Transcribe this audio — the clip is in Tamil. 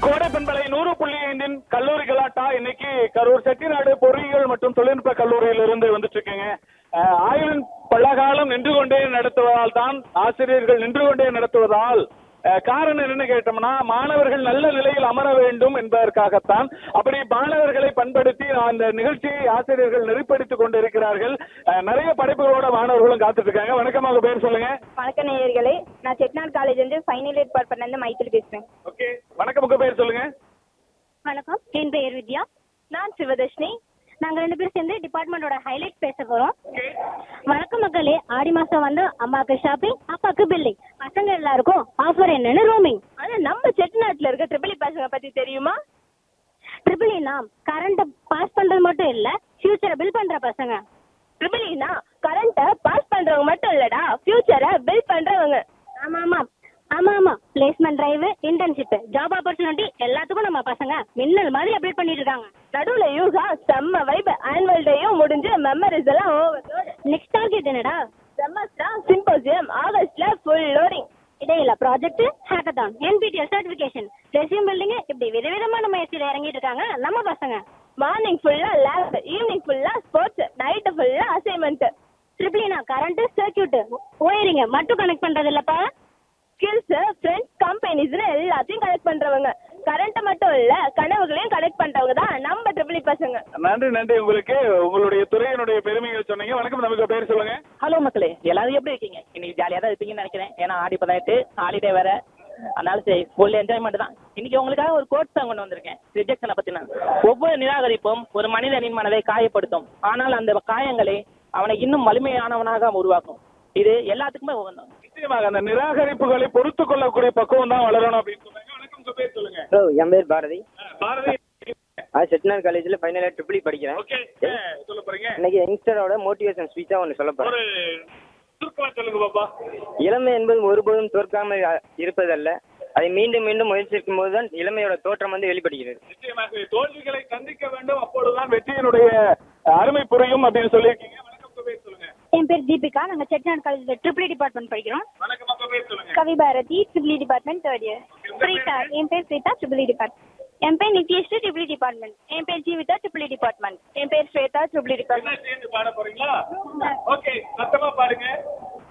கோடை பண்பலை நூறு புள்ளி ஐந்தின் கல்லூரி கலாட்டா இன்னைக்கு கரூர் செட்டிநாடு பொறியியல் மற்றும் தொழில்நுட்ப கல்லூரியில் இருந்து வந்துட்டு இருக்கேங்க அஹ், ஆயுளின் பல்லகாலம் நின்று கொண்டே நடத்துவதால் தான் ஆசிரியர்கள் நின்று கொண்டே நடத்துவதால் அஹ், காரணம் என்னன்னு கேட்டோம்னா மாணவர்கள் நல்ல நிலையில் அமர வேண்டும் என்பதற்காகத்தான் அப்படி மாணவர்களை பண்படுத்தி அந்த நிகழ்ச்சியை ஆசிரியர்கள் நெறிப்படுத்திக் கொண்டிருக்கிறார்கள் அஹ், நிறைய படைப்புகளோட மாணவர்களும் காத்துட்டு இருக்காங்க வணக்கம் அவங்க பேர் சொல்லுங்க வணக்கம் நேயர்களே நான் செட்நாட் காலேஜ் வந்து ஃபைனல் இயர் டிபார்ட்மெண்ட்லேருந்து மைத்திரி பேசுகிறேன் ஓகே வணக்கம் உங்க பேர் சொல்லுங்க வணக்கம் என் பெயர் வித்யா நான் சிவதர்ஷினி நாங்கள் ரெண்டு பேரும் சேர்ந்து டிபார்ட்மெண்டோட ஹைலைட் பேச போகிறோம் வணக்கம் மக்களே ஆடி மாதம் வந்து அம்மாவுக்கு ஷாப்பிங் அப்பாவுக்கு பில்லிங் பசங்க எல்லாருக்கும் ஆஃபர் என்னன்னு ரோமிங் ஆனால் நம்ம செட்நாட்டில் இருக்க ட்ரிபிள் பசங்க பற்றி தெரியுமா ட்ரிபிள்னா கரண்ட்டை பாஸ் பண்ணுறது மட்டும் இல்லை ஃபியூச்சரை பில் பண்ணுற பசங்க ட்ரிபிள்னா கரண்ட்டை பாஸ் பண்ணுறவங்க மட்டும் இல்லடா ஃபியூச்சரை பில் பண்ணுறவங்க ஆமாம் ஆமாம் ஆமா ஆமா placement drive internship job opportunity எல்லாத்துக்கும் நம்ம பசங்க மின்னல் மாதிரி அப்டேட் பண்ணிட்டு இருக்காங்க நடுவுல யூகா செம்ம வைப் ஆனுவல் டேயும் முடிஞ்சு மெமரிஸ் எல்லாம் ஓவர் நெக்ஸ்ட் டார்கெட் என்னடா செமஸ்டர் சிம்போசியம் ஆகஸ்ட்ல ஃபுல் லோடிங் இடையில project hackathon NPTEL certification resume building இப்படி விதவிதமான முயற்சியில இறங்கிட்டு இருக்காங்க நம்ம பசங்க மார்னிங் ஃபுல்லா லேப் ஈவினிங் ஃபுல்லா ஸ்போர்ட்ஸ் நைட்டு ஃபுல்லா அசைன்மெண்ட் ட்ரிபிளினா கரண்ட் சர்க்கியூட் ஒயரிங்க மட்டும் கனெக்ட் பண்றது இல்லப்பா ஸ்கில்ஸ் ஃப்ரெண்ட்ஸ் கம்பெனிஸ்னு எல்லாத்தையும் கனெக்ட் பண்றவங்க கரண்ட் மட்டும் இல்ல கனவுகளையும் கனெக்ட் பண்றவங்க தான் நம்ம ட்ரிபிள் பசங்க நன்றி நன்றி உங்களுக்கு உங்களுடைய துறையினுடைய பெருமைகள் சொன்னீங்க வணக்கம் நமக்கு பேர் சொல்லுங்க ஹலோ மக்களே எல்லாரும் எப்படி இருக்கீங்க இன்னைக்கு ஜாலியாக தான் இருப்பீங்கன்னு நினைக்கிறேன் ஏன்னா ஆடி பதினெட்டு ஹாலிடே வேற அதனால சரி ஃபுல் என்ஜாய்மெண்ட் தான் இன்னைக்கு உங்களுக்காக ஒரு கோட் தான் கொண்டு வந்திருக்கேன் ரிஜெக்ஷனை பத்தின ஒவ்வொரு நிராகரிப்பும் ஒரு மனிதனின் மனதை காயப்படுத்தும் ஆனால் அந்த காயங்களை அவனை இன்னும் வலிமையானவனாக உருவாக்கும் இது எல்லாத்துக்குமே உகந்தம் நிச்சயமாக அந்த நிராகரிப்புகளை பொறுத்து கொள்ளக்கூடிய பக்குவம் தான் வளரணும் அப்படின்னு சொன்னாங்க வணக்கம் உங்க பேர் சொல்லுங்க ஹலோ என் பேர் பாரதி அஹ், பாரதி நான் செட்டிநாடு காலேஜில் ஃபைனல் இயர் ட்ரிபிள் படிக்கிறேன் ஓகே சொல்ல போறீங்க இன்னைக்கு யங்ஸ்டரோட மோட்டிவேஷன் ஸ்பீச்சாக ஒன்று சொல்ல போகிறேன் ஒரு சுருக்கமா சொல்லுங்க பாப்பா இளமை என்பது ஒருபோதும் தோற்காமல் அ- இருப்பதல்ல அதை மீண்டும் மீண்டும் முயற்சிக்கும் போது தான் இளமையோட தோற்றம் வந்து வெளிப்படுகிறது நிச்சயமாக தோல்விகளை சந்திக்க வேண்டும் அப்பொழுதுதான் வெற்றியினுடைய அருமை புரியும் அப்படின்னு சொல்லியிருக்கீங்க வணக்கம் உங்க பேர் சொல்லுங்க என் பேர் தீபிகா நாங்க செட்டிநாடு காலேஜ்ல ட்ரிபிள் டிபார்ட்மெண்ட் படிக்கிறோம் வணக்கம் உங்க பேர் சொல்லுங்க Kavi Bharathi triple department third year Preetha என் பேர் பிரீதா ட்ரிபிள் டிபார்ட்மெண்ட் என் பேர் நித்யஸ்ரீ ட்ரிபிள் டிபார்ட்மெண்ட் என் பேர் ஜீவிதா ட்ரிபிள் டிபார்ட்மெண்ட் என் பேர் ஸ்வேதா ட்ரிபிள் என்ன டிபார்ட்மெண்ட் சேர்ந்து பாட போறீங்களா ஓகே சத்தமா பாடுங்க